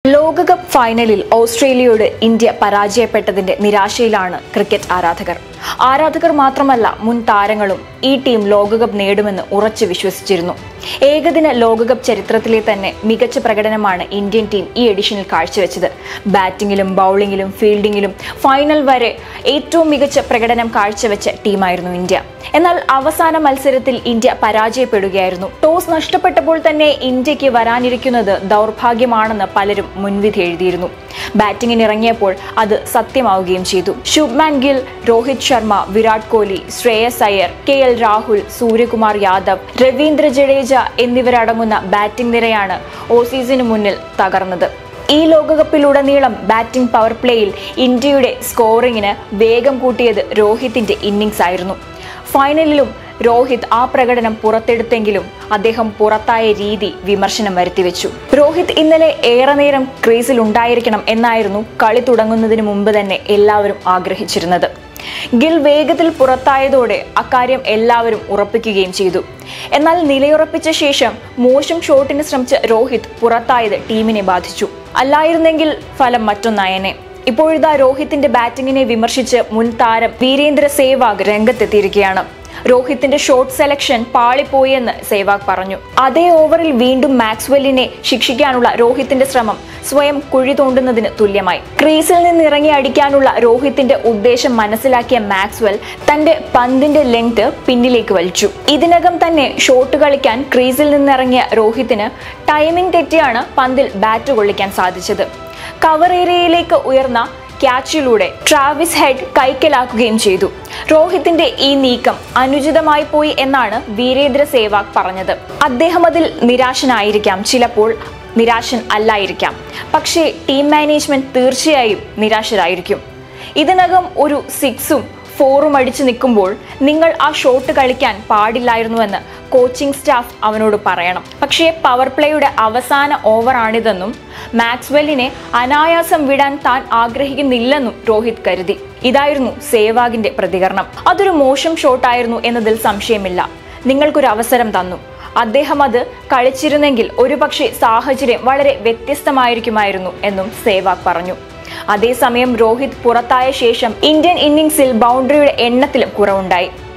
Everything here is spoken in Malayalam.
ലോകകപ്പ് ഫൈനലിൽ ഓസ്ട്രേലിയയോട് ഇന്ത്യ പരാജയപ്പെട്ടതിന്റെ നിരാശയിലാണ് ക്രിക്കറ്റ് ആരാധകർ ആരാധകർ മാത്രമല്ല മുൻ താരങ്ങളും ഈ ടീം ലോകകപ്പ് നേടുമെന്ന് ഉറച്ചു വിശ്വസിച്ചിരുന്നു ഏകദിന ലോകകപ്പ് ചരിത്രത്തിലെ തന്നെ മികച്ച പ്രകടനമാണ് ഇന്ത്യൻ ടീം ഈ എഡിഷനിൽ കാഴ്ചവെച്ചത് ബാറ്റിംഗിലും ബൗളിംഗിലും ഫീൽഡിംഗിലും ഫൈനൽ വരെ ഏറ്റവും മികച്ച പ്രകടനം കാഴ്ചവെച്ച ടീമായിരുന്നു ഇന്ത്യ എന്നാൽ അവസാന മത്സരത്തിൽ ഇന്ത്യ പരാജയപ്പെടുകയായിരുന്നു ടോസ് നഷ്ടപ്പെട്ടപ്പോൾ തന്നെ ഇന്ത്യക്ക് വരാനിരിക്കുന്നത് ദൗർഭാഗ്യമാണെന്ന് പലരും മുൻവിധി എഴുതിയിരുന്നു ബാറ്റിംഗിന് ഇറങ്ങിയപ്പോൾ അത് സത്യമാവുകയും ചെയ്തു ശുഭ്മാൻ ഗിൽ രോഹിത് ശർമ്മ വിരാട് കോഹ്ലി ശ്രേയസ് അയ്യർ കെ എൽ രാഹുൽ സൂര്യകുമാർ യാദവ് രവീന്ദ്ര ജഡേജ എന്നിവരടങ്ങുന്ന ബാറ്റിംഗ് നിരയാണ് ഓസീസിന് മുന്നിൽ തകർന്നത് ഈ ലോകകപ്പിലുടനീളം ബാറ്റിംഗ് പവർ പ്ലേയിൽ ഇന്ത്യയുടെ സ്കോറിങ്ങിന് വേഗം കൂട്ടിയത് രോഹിത്തിന്റെ ഇന്നിംഗ്സ് ആയിരുന്നു ഫൈനലിലും രോഹിത് ആ പ്രകടനം പുറത്തെടുത്തെങ്കിലും അദ്ദേഹം പുറത്തായ രീതി വിമർശനം വരുത്തിവെച്ചു രോഹിത് ഇന്നലെ ഏറെ നേരം ക്രീസിൽ ഉണ്ടായിരിക്കണം എന്നായിരുന്നു കളി തുടങ്ങുന്നതിന് മുമ്പ് തന്നെ എല്ലാവരും ആഗ്രഹിച്ചിരുന്നത് ഗിൽ വേഗത്തിൽ പുറത്തായതോടെ അക്കാര്യം എല്ലാവരും ഉറപ്പിക്കുകയും ചെയ്തു എന്നാൽ നിലയുറപ്പിച്ച ശേഷം മോശം ഷോട്ടിന് ശ്രമിച്ച രോഹിത് പുറത്തായത് ടീമിനെ ബാധിച്ചു അല്ലായിരുന്നെങ്കിൽ ഫലം മറ്റൊന്നായനെ ഇപ്പോഴിതാ രോഹിത്തിന്റെ ബാറ്റിംഗിനെ വിമർശിച്ച് മുൻ താരം വീരേന്ദ്ര സേവാഗ് രംഗത്തെത്തിയിരിക്കുകയാണ് രോഹിത്തിന്റെ ഷോട്ട് സെലക്ഷൻ പാളിപ്പോയെന്ന് സേവാഗ് പറഞ്ഞു അതേ ഓവറിൽ വീണ്ടും മാക്സ്വെല്ലിനെ ശിക്ഷിക്കാനുള്ള രോഹിത്തിന്റെ ശ്രമം സ്വയം കുഴി തോണ്ടുന്നതിന് തുല്യമായി ക്രീസിൽ നിന്ന് ഇറങ്ങി അടിക്കാനുള്ള രോഹിത്തിന്റെ ഉദ്ദേശം മനസ്സിലാക്കിയ മാക്സ്വെൽ തന്റെ പന്തിന്റെ ലെങ്ത് പിന്നിലേക്ക് വലിച്ചു ഇതിനകം തന്നെ ഷോട്ട് കളിക്കാൻ ക്രീസിൽ നിന്നിറങ്ങിയ രോഹിത്തിന് ടൈമിംഗ് തെറ്റിയാണ് പന്തിൽ ബാറ്റ് കൊള്ളിക്കാൻ സാധിച്ചത് കവർ ഏരിയയിലേക്ക് ഉയർന്ന ക്യാച്ചിലൂടെ ട്രാവിസ് ഹെഡ് കൈക്കലാക്കുകയും ചെയ്തു രോഹിത്തിന്റെ ഈ നീക്കം അനുചിതമായി പോയി എന്നാണ് വീരേന്ദ്ര സേവാഗ് പറഞ്ഞത് അദ്ദേഹം അതിൽ നിരാശനായിരിക്കാം ചിലപ്പോൾ നിരാശൻ അല്ലായിരിക്കാം പക്ഷേ ടീം മാനേജ്മെന്റ് തീർച്ചയായും നിരാശരായിരിക്കും ഇതിനകം ഒരു സിക്സും ഫോറും അടിച്ചു നിൽക്കുമ്പോൾ നിങ്ങൾ ആ ഷോട്ട് കളിക്കാൻ പാടില്ലായിരുന്നുവെന്ന് കോച്ചിങ് സ്റ്റാഫ് അവനോട് പറയണം പക്ഷേ പവർ പ്ലേയുടെ അവസാന ഓവറാണിതെന്നും മാക്സ്വെല്ലിനെ അനായാസം വിടാൻ താൻ ആഗ്രഹിക്കുന്നില്ലെന്നും രോഹിത് കരുതി ഇതായിരുന്നു സേവാഗിന്റെ പ്രതികരണം അതൊരു മോശം ഷോട്ടായിരുന്നു എന്നതിൽ സംശയമില്ല നിങ്ങൾക്കൊരു അവസരം തന്നു അദ്ദേഹം അത് കളിച്ചിരുന്നെങ്കിൽ ഒരുപക്ഷെ സാഹചര്യം വളരെ വ്യത്യസ്തമായിരിക്കുമായിരുന്നു എന്നും സേവാഗ് പറഞ്ഞു അതേസമയം രോഹിത് പുറത്തായ ശേഷം ഇന്ത്യൻ ഇന്നിംഗ്സിൽ ബൗണ്ടറിയുടെ എണ്ണത്തിലും കുറവുണ്ടായി